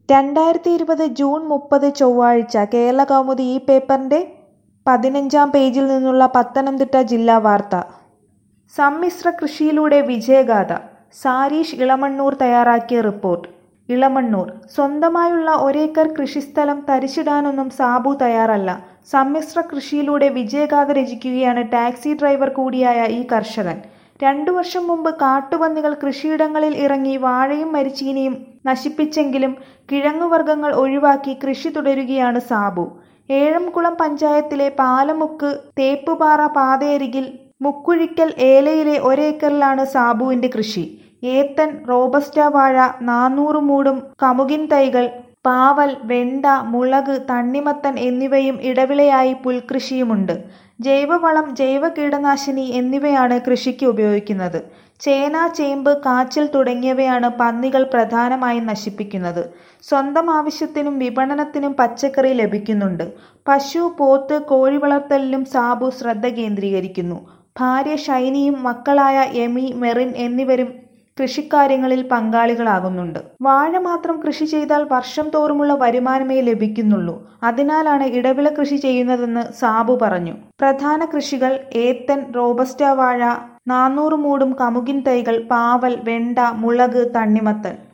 രണ്ടായിരത്തി ഇരുപത് ജൂൺ മുപ്പത് ചൊവ്വാഴ്ച കേരളകൗമുദി ഈ പേപ്പറിന്റെ പതിനഞ്ചാം പേജിൽ നിന്നുള്ള പത്തനംതിട്ട ജില്ലാ വാർത്ത സമ്മിശ്ര കൃഷിയിലൂടെ വിജയഗാഥ സാരീഷ് ഇളമണ്ണൂർ തയ്യാറാക്കിയ റിപ്പോർട്ട് ഇളമണ്ണൂർ സ്വന്തമായുള്ള ഒരേക്കർ കൃഷിസ്ഥലം തരിശിടാനൊന്നും സാബു തയ്യാറല്ല സമ്മിശ്ര കൃഷിയിലൂടെ വിജയഗാഥ രചിക്കുകയാണ് ടാക്സി ഡ്രൈവർ കൂടിയായ ഈ കർഷകൻ രണ്ടു വർഷം മുമ്പ് കാട്ടുപന്നികൾ കൃഷിയിടങ്ങളിൽ ഇറങ്ങി വാഴയും മരിച്ചീനിയും നശിപ്പിച്ചെങ്കിലും കിഴങ്ങുവർഗ്ഗങ്ങൾ ഒഴിവാക്കി കൃഷി തുടരുകയാണ് സാബു ഏഴംകുളം പഞ്ചായത്തിലെ പാലമുക്ക് തേപ്പുപാറ പാതയരികിൽ മുക്കുഴിക്കൽ ഏലയിലെ ഒരേക്കറിലാണ് സാബുവിന്റെ കൃഷി ഏത്തൻ റോബസ്റ്റ വാഴ നാനൂറ് മൂടും കമുകിൻ തൈകൾ പാവൽ വെണ്ട മുളക് തണ്ണിമത്തൻ എന്നിവയും ഇടവിളയായി പുൽകൃഷിയുമുണ്ട് ജൈവവളം ജൈവ കീടനാശിനി എന്നിവയാണ് കൃഷിക്ക് ഉപയോഗിക്കുന്നത് ചേന ചേമ്പ് കാച്ചിൽ തുടങ്ങിയവയാണ് പന്നികൾ പ്രധാനമായും നശിപ്പിക്കുന്നത് സ്വന്തം ആവശ്യത്തിനും വിപണനത്തിനും പച്ചക്കറി ലഭിക്കുന്നുണ്ട് പശു പോത്ത് കോഴി വളർത്തലിലും സാബു ശ്രദ്ധ കേന്ദ്രീകരിക്കുന്നു ഭാര്യ ഷൈനിയും മക്കളായ എമി മെറിൻ എന്നിവരും കൃഷിക്കാര്യങ്ങളിൽ പങ്കാളികളാകുന്നുണ്ട് വാഴ മാത്രം കൃഷി ചെയ്താൽ വർഷം തോറുമുള്ള വരുമാനമേ ലഭിക്കുന്നുള്ളൂ അതിനാലാണ് ഇടവിള കൃഷി ചെയ്യുന്നതെന്ന് സാബു പറഞ്ഞു പ്രധാന കൃഷികൾ ഏത്തൻ റോബസ്റ്റ വാഴ നാനൂറ് മൂടും കമുകിൻ തൈകൾ പാവൽ വെണ്ട മുളക് തണ്ണിമത്തൻ